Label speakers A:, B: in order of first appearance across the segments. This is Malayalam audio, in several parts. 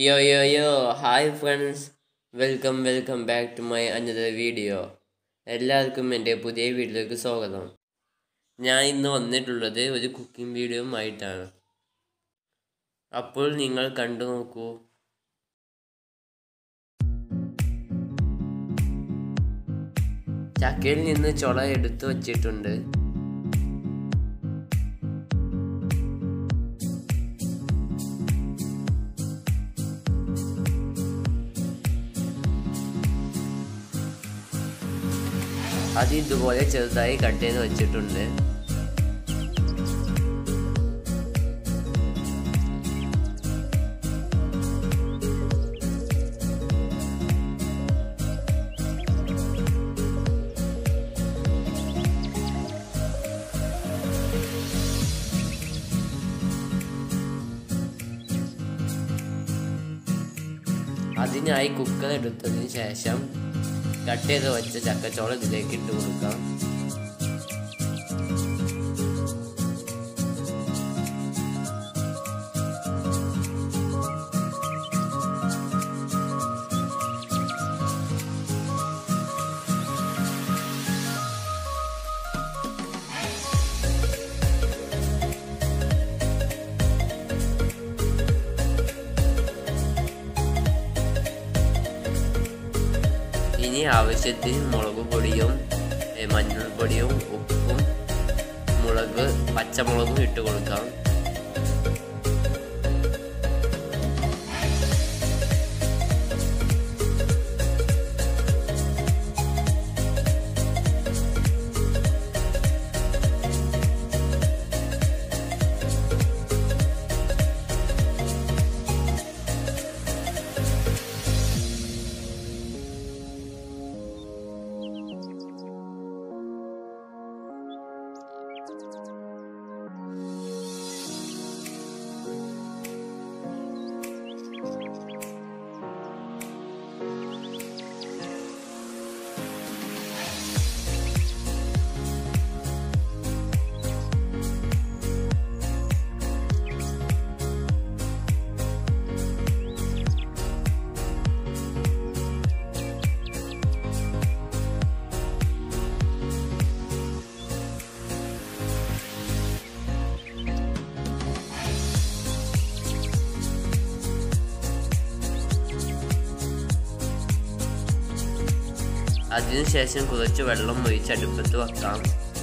A: യോ yo yo hi friends welcome welcome back to my another video എല്ലാവർക്കും എൻ്റെ പുതിയ വീഡിയോയിലേക്ക് സ്വാഗതം ഞാൻ ഇന്ന് വന്നിട്ടുള്ളത് ഒരു കുക്കിംഗ് വീഡിയോ ആയിട്ടാണ് അപ്പോൾ നിങ്ങൾ കണ്ടു നോക്കൂ ചക്കയിൽ നിന്ന് ചുള എടുത്തു വച്ചിട്ടുണ്ട് അത് ഇതുപോലെ ചെറുതായി കട്ട് ചെയ്ത് വെച്ചിട്ടുണ്ട് അതിനായി കുക്കർ എടുത്തതിന് ശേഷം കട്ട് ചെയ്ത് വെച്ച ചക്കച്ചോളം ഇതിലേക്ക് ഇട്ട് കൊടുക്കാം ഇനി ആവശ്യത്തിന് മുളക് പൊടിയും മഞ്ഞൾപ്പൊടിയും ഉപ്പും മുളക് പച്ചമുളകും ഇട്ട് കൊടുക്കാം അതിനുശേഷം കുറച്ച് വെള്ളം ഒഴിച്ച് അടുപ്പത്ത് വെക്കാം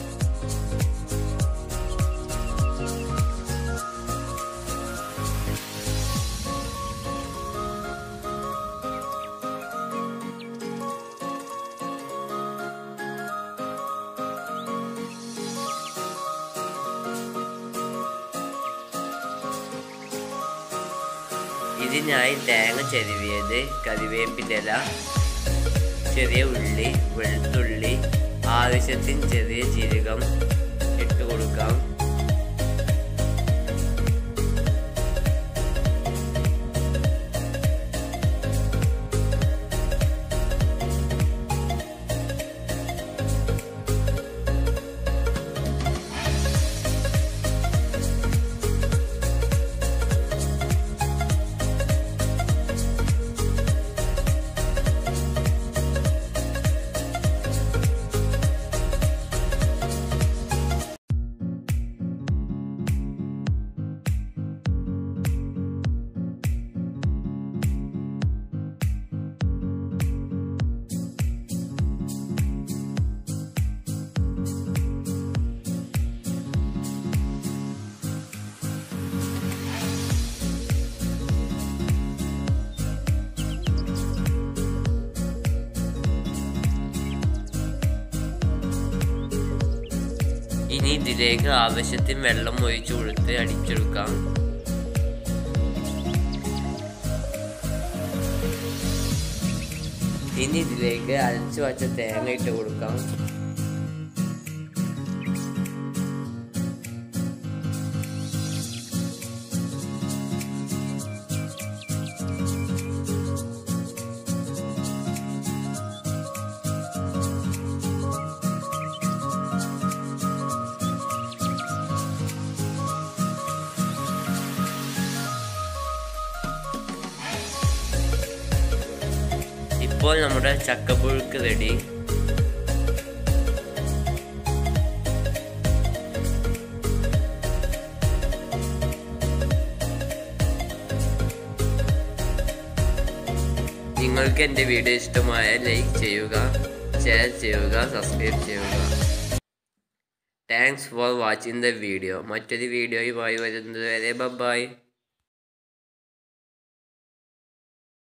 A: ഇതിനായി തേങ്ങ ചെരുവിയത് കറിവേപ്പില ചെറിയ ഉള്ളി വെളുത്തുള്ളി ആവശ്യത്തിന് ചെറിയ ജീരകം ഇട്ട് കൊടുക്കാം ഇനി ഇതിലേക്ക് ആവശ്യത്തിന് വെള്ളം ഒഴിച്ചു കൊടുത്ത് അടിച്ചെടുക്കാം ഇനി ഇതിലേക്ക് അരച്ചു വച്ച തേങ്ങ ഇട്ട് കൊടുക്കാം ഇപ്പോൾ നമ്മുടെ ചക്കപ്പുഴുക്ക് റെഡി നിങ്ങൾക്ക് എൻ്റെ വീഡിയോ ഇഷ്ടമായ ലൈക്ക് ചെയ്യുക ഷെയർ ചെയ്യുക സബ്സ്ക്രൈബ് ചെയ്യുക thanks for watching the video മറ്റൊരു വീഡിയോയുമായി വരുന്നത് വരെ ബൈ